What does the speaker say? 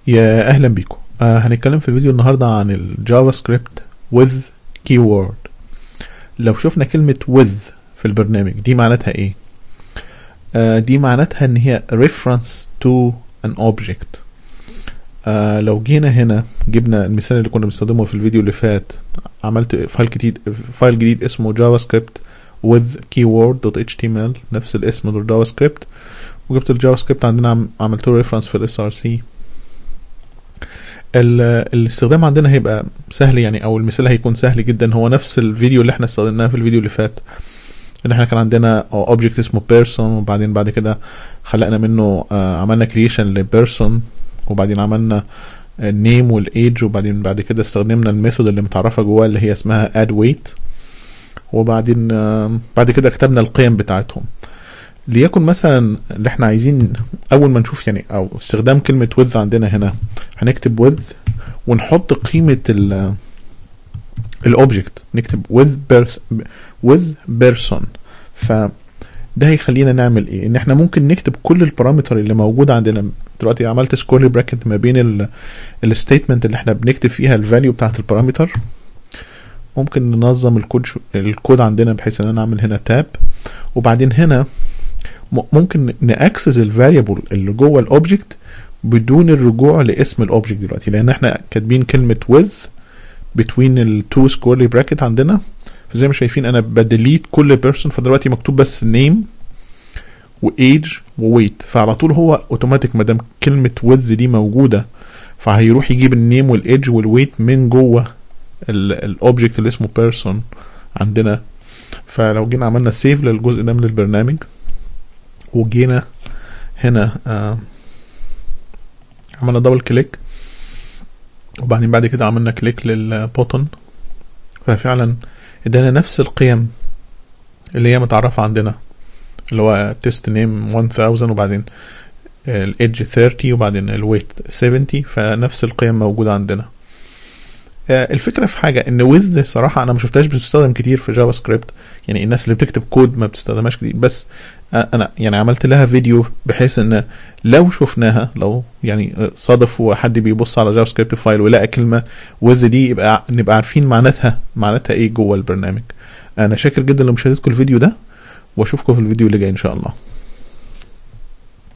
يا اهلا بيكم آه هنتكلم في الفيديو النهارده عن الجافا سكريبت with keyword لو شفنا كلمة with في البرنامج دي معناتها ايه آه دي معناتها ان هي reference to an object آه لو جينا هنا جبنا المثال اللي كنا بنستخدمه في الفيديو اللي فات عملت فايل جديد فايل جديد اسمه جافا سكريبت with keyword.html نفس الاسم للجافا سكريبت وجبت الجافا سكريبت عندنا عم عملت له ريفرنس في الاس ار سي الاستخدام عندنا هيبقى سهل يعني او المثال هيكون سهل جدا هو نفس الفيديو اللي احنا استخدمناه في الفيديو اللي فات ان احنا كان عندنا اوبجكت اسمه بيرسون وبعدين بعد كده خلقنا منه آه عملنا كرييشن لبيرسون وبعدين عملنا النيم والايدج وبعدين بعد كده استخدمنا الميثود اللي متعرفه جواه اللي هي اسمها اد ويت وبعدين آه بعد كده كتبنا القيم بتاعتهم ليكن مثلا اللي احنا عايزين اول ما نشوف يعني او استخدام كلمة with عندنا هنا هنكتب with ونحط قيمة ال الاوبجكت نكتب with person with person ف ده هيخلينا نعمل ايه ان احنا ممكن نكتب كل البارامتر اللي موجودة عندنا دلوقتي عملت سكورلي براكت ما بين الستيتمنت اللي احنا بنكتب فيها الفاليو بتاعت البارامتر ممكن ننظم الكود شو الكود عندنا بحيث ان انا اعمل هنا تاب وبعدين هنا ممكن ناكسس الفاريبل اللي جوه الاوبجكت بدون الرجوع لاسم الاوبجكت دلوقتي لان احنا كاتبين كلمه with between التو سكورلي براكت عندنا فزي ما شايفين انا بديليت كل بيرسون فدلوقتي مكتوب بس نيم وايج وويت فعلى طول هو اوتوماتيك ما دام كلمه with دي موجوده فهيروح يجيب النيم والايدج والويت من جوه الاوبجكت اللي اسمه بيرسون عندنا فلو جينا عملنا سيف للجزء ده من البرنامج وجينا هنا آه عملنا دبل كليك وبعدين بعد كده عملنا كليك للبوتن ففعلا ادانا نفس القيم اللي هي متعرفة عندنا اللي هو تيست نيم 1000 وبعدين الايدج 30 وبعدين الويت 70 فنفس القيم موجودة عندنا الفكره في حاجه ان وذ صراحه انا ما شفتهاش بتستخدم كتير في جافا سكريبت يعني الناس اللي بتكتب كود ما بتستخدمهاش كتير بس انا يعني عملت لها فيديو بحيث ان لو شفناها لو يعني صادف وحد بيبص على جافا سكريبت فايل ولقى كلمه وذ دي يبقى نبقى عارفين معناتها معناتها ايه جوه البرنامج انا شاكر جدا لمشاهدتكم الفيديو ده واشوفكم في الفيديو اللي جاي ان شاء الله